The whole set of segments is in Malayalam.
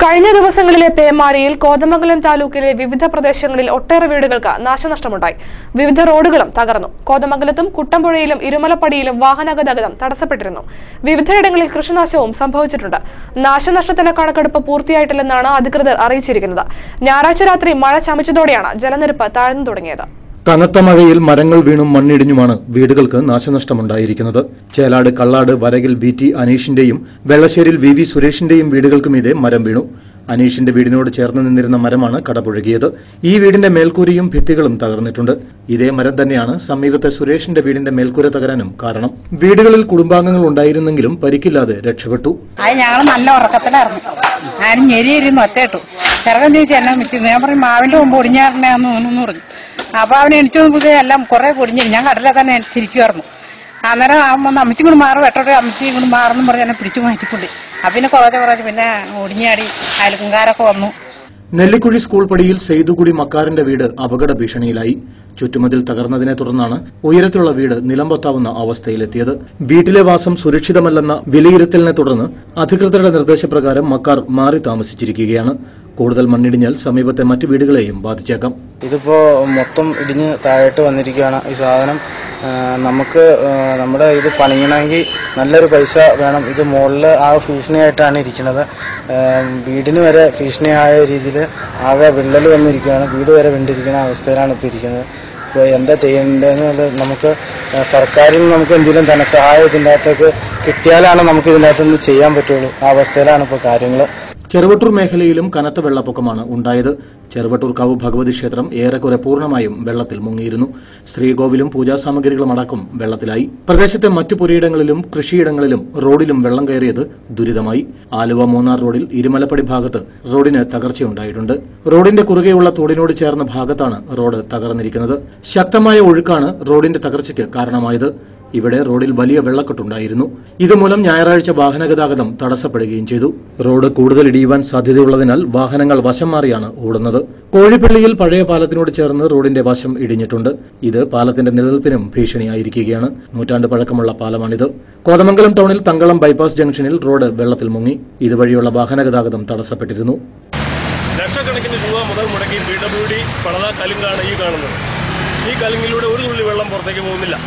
കഴിഞ്ഞ ദിവസങ്ങളിലെ പേമാരിയിൽ കോതമംഗലം താലൂക്കിലെ വിവിധ പ്രദേശങ്ങളിൽ ഒട്ടേറെ വീടുകൾക്ക് നാശനഷ്ടമുണ്ടായി വിവിധ റോഡുകളും തകർന്നു കോതമംഗലത്തും കുട്ടമ്പുഴയിലും ഇരുമലപ്പടിയിലും വാഹനഗതാഗതം തടസ്സപ്പെട്ടിരുന്നു വിവിധയിടങ്ങളിൽ കൃഷിനാശവും സംഭവിച്ചിട്ടുണ്ട് നാശനഷ്ടത്തിന്റെ കണക്കെടുപ്പ് പൂർത്തിയായിട്ടില്ലെന്നാണ് അധികൃതർ അറിയിച്ചിരിക്കുന്നത് ഞായറാഴ്ച രാത്രി മഴ ചമിച്ചതോടെയാണ് ജലനിരപ്പ് താഴ്ന്നു തുടങ്ങിയത് കനത്ത മഴയിൽ മരങ്ങൾ വീണും മണ്ണിടിഞ്ഞുമാണ് വീടുകൾക്ക് നാശനഷ്ടമുണ്ടായിരിക്കുന്നത് ചേലാട് കള്ളാട് വരകിൽ വി ടി അനീഷിന്റെയും വെള്ളശ്ശേരിൽ വി വി സുരേഷിന്റെയും വീടുകൾക്ക് മീതെ മരം വീണു അനീഷിന്റെ വീടിനോട് ചേർന്ന് നിന്നിരുന്ന മരമാണ് കടപുഴകിയത് ഈ വീടിന്റെ മേൽക്കൂരയും ഭിത്തികളും തകർന്നിട്ടുണ്ട് ഇതേ മരം തന്നെയാണ് സമീപത്തെ സുരേഷിന്റെ വീടിന്റെ മേൽക്കൂര തകരാനും കാരണം വീടുകളിൽ കുടുംബാംഗങ്ങൾ ഉണ്ടായിരുന്നെങ്കിലും പരിക്കില്ലാതെ രക്ഷപ്പെട്ടു അത് ഞങ്ങൾ നല്ല ഉറക്കത്തിലായിരുന്നു ഞാനും ഞെരിയിരുന്ന് ഒച്ചയിട്ടു ചെറുക്കൻ ചോദിച്ചു എന്നെ മിച്ചു ഞാൻ പറഞ്ഞു മാവിന്റെ മുമ്പ് ഒടിഞ്ഞാറിനെന്ന് തോന്നുന്നു പറഞ്ഞു അപ്പൊ അവൻ എണിച്ചു നോക്കുമ്പോൾ എല്ലാം കുറെ പൊടിഞ്ഞു ഞാൻ കടലെ തന്നെ ചിരിക്കുമായിരുന്നു അന്നേരം അവൻ അമ്മച്ചും കൂടി മാറും വെട്ടോടെ അമ്മച്ചിയും കൂടി മാറുന്നു പറഞ്ഞ് എന്നെ പിടിച്ചു മാറ്റിക്കൊണ്ട് അപ്പൊ പിന്നെ കുറച്ച് കുറച്ച് പിന്നെ ഒടിഞ്ഞാടി അയൽക്കുംകാരൊക്കെ വന്നു നെല്ലിക്കുഴി സ്കൂൾ പടിയിൽ സെയ്തുകുടി മക്കാറിന്റെ വീട് അപകട ഭീഷണിയിലായി ചുറ്റുമതിൽ തകർന്നതിനെ തുടർന്നാണ് ഉയരത്തിലുള്ള വീട് നിലംപൊത്താവുന്ന അവസ്ഥയിലെത്തിയത് വീട്ടിലെ വാസം സുരക്ഷിതമല്ലെന്ന വിലയിരുത്തലിനെ തുടർന്ന് അധികൃതരുടെ നിർദ്ദേശപ്രകാരം മക്കാർ മാറി താമസിച്ചിരിക്കുകയാണ് കൂടുതൽ മണ്ണിടിഞ്ഞാൽ സമീപത്തെ മറ്റു വീടുകളെയും ബാധിച്ചേക്കാം ഇതിപ്പോ മൊത്തം ഇടിഞ്ഞ് താഴോട്ട് വന്നിരിക്കുകയാണ് ഈ സാധനം ആ, നമുക്ക് ആ, നമ്മുടെ ഇത് പണിയണമെങ്കിൽ നല്ലൊരു പൈസ വേണം ഇത് മുകളിൽ ആ ഭീഷണിയായിട്ടാണ് ഇരിക്കുന്നത് ആ, വീടിന് വരെ ഭീഷണിയായ രീതിയിൽ ആകെ വിള്ളൽ വന്നിരിക്കുകയാണ് വീട് വരെ വിണ്ടിരിക്കുന്ന അവസ്ഥയിലാണ് ഇപ്പോൾ ഇരിക്കുന്നത് ഇപ്പോൾ എന്താ ചെയ്യേണ്ടതെന്ന് നമുക്ക് ആ, സർക്കാരിൽ നിന്ന് നമുക്ക് എന്തെങ്കിലും ധനസഹായം ഇതിൻ്റെ അകത്തേക്ക് കിട്ടിയാലാണ് നമുക്ക് ഇതിൻ്റെ അകത്തുനിന്ന് ചെയ്യാൻ പറ്റുള്ളൂ ആ അവസ്ഥയിലാണ് ഇപ്പോൾ കാര്യങ്ങൾ ചെറുവട്ടൂർ മേഖലയിലും കനത്ത വെള്ളപ്പൊക്കമാണ് ഉണ്ടായത് ചെറുവട്ടൂർ കാവ് ഭഗവതി ക്ഷേത്രം ഏറെക്കുറെ പൂർണ്ണമായും വെള്ളത്തിൽ മുങ്ങിയിരുന്നു ശ്രീകോവിലും പൂജാ സാമഗ്രികളും അടക്കം വെള്ളത്തിലായി പ്രദേശത്തെ മറ്റു പുരയിടങ്ങളിലും കൃഷിയിടങ്ങളിലും റോഡിലും വെള്ളം കയറിയത് ദുരിതമായി ആലുവ മൂന്നാർ റോഡിൽ ഇരുമലപ്പടി ഭാഗത്ത് റോഡിന് തകർച്ചയുണ്ടായിട്ടുണ്ട് റോഡിന്റെ കുറുകെയുള്ള തോടിനോട് ചേർന്ന ഭാഗത്താണ് റോഡ് തകർന്നിരിക്കുന്നത് ശക്തമായ ഒഴുക്കാണ് റോഡിന്റെ തകർച്ചയ്ക്ക് കാരണമായത് ഇവിടെ റോഡിൽ വലിയ വെള്ളക്കെട്ടുണ്ടായിരുന്നു ഇതുമൂലം ഞായറാഴ്ച വാഹനഗതാഗതം തടസ്സപ്പെടുകയും ചെയ്തു റോഡ് കൂടുതൽ ഇടിയുവാൻ സാധ്യതയുള്ളതിനാൽ വാഹനങ്ങൾ വശം മാറിയാണ് ഓടുന്നത് കോഴിപ്പള്ളിയിൽ പഴയ പാലത്തിനോട് ചേർന്ന് റോഡിന്റെ വശം ഇടിഞ്ഞിട്ടുണ്ട് ഇത് പാലത്തിന്റെ നിലനിൽപ്പിനും ഭീഷണിയായിരിക്കുകയാണ് നൂറ്റാണ്ട് പഴക്കമുള്ള പാലമാണിത് കോതമംഗലം ടൗണിൽ തങ്കളം ബൈപ്പാസ് ജംഗ്ഷനിൽ റോഡ് വെള്ളത്തിൽ മുങ്ങി ഇതുവഴിയുള്ള വാഹനഗതാഗതം തടസ്സപ്പെട്ടിരുന്നു ലക്ഷക്കണക്കിന് രൂപ മുതൽ മുടക്കി പി ഡബ്ല്യു ഡി പണിത കലുങ്കാണ് ഈ കാണുന്നത് ഈ കലുങ്കിലൂടെ ഒരു തുള്ളി വെള്ളം പുറത്തേക്ക് പോകുന്നില്ല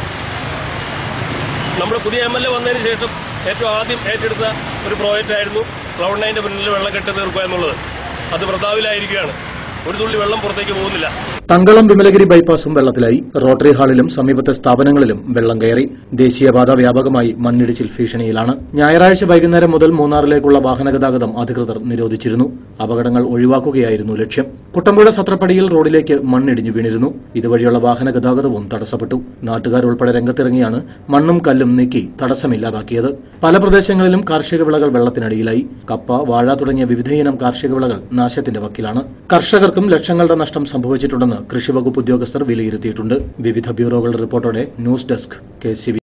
നമ്മുടെ പുതിയ എം എൽ എ വന്നതിന് ശേഷം ഏറ്റവും ആദ്യം ഏറ്റെടുത്ത ഒരു പ്രോജക്റ്റ് ആയിരുന്നു ക്ലൗഡ് നയൻ്റെ മുന്നിൽ വെള്ളം കെട്ടി തീർക്കുക എന്നുള്ളത് അത് വൃതാവിലായിരിക്കുകയാണ് ഒരു തുള്ളി വെള്ളം പുറത്തേക്ക് പോകുന്നില്ല തങ്കളം വിമലഗിരി ബൈപ്പാസും വെള്ളത്തിലായി റോട്ടറി ഹാളിലും സമീപത്തെ സ്ഥാപനങ്ങളിലും വെള്ളം കയറി ദേശീയപാത വ്യാപകമായി മണ്ണിടിച്ചിൽ ഭീഷണിയിലാണ് ഞായറാഴ്ച വൈകുന്നേരം മുതൽ മൂന്നാറിലേക്കുള്ള വാഹനഗതാഗതം അധികൃതർ നിരോധിച്ചിരുന്നു അപകടങ്ങൾ ഒഴിവാക്കുകയായിരുന്നു ലക്ഷ്യം കുട്ടമ്പുഴ സത്രപ്പടിയിൽ റോഡിലേക്ക് മണ്ണിടിഞ്ഞു വീണിരുന്നു ഇതുവഴിയുള്ള വാഹനഗതാഗതവും തടസ്സപ്പെട്ടു നാട്ടുകാർ ഉൾപ്പെടെ രംഗത്തിറങ്ങിയാണ് മണ്ണും കല്ലും നീക്കി തടസ്സമില്ലാതാക്കിയത് പല പ്രദേശങ്ങളിലും കാർഷിക വിളകൾ വെള്ളത്തിനടിയിലായി കപ്പ വാഴ തുടങ്ങിയ വിവിധയിനം കാർഷിക വിളകൾ നാശത്തിന്റെ വക്കിലാണ് കർഷകർക്കും ലക്ഷങ്ങളുടെ നഷ്ടം സംഭവിച്ചിട്ടുണ്ടെന്ന് കൃഷിവകുപ്പ് ഉദ്യോഗസ്ഥർ വിലയിരുത്തിയിട്ടുണ്ട് വിവിധ ബ്യൂറോകളുടെ റിപ്പോർട്ടോടെ ന്യൂസ് ഡെസ്ക് കെ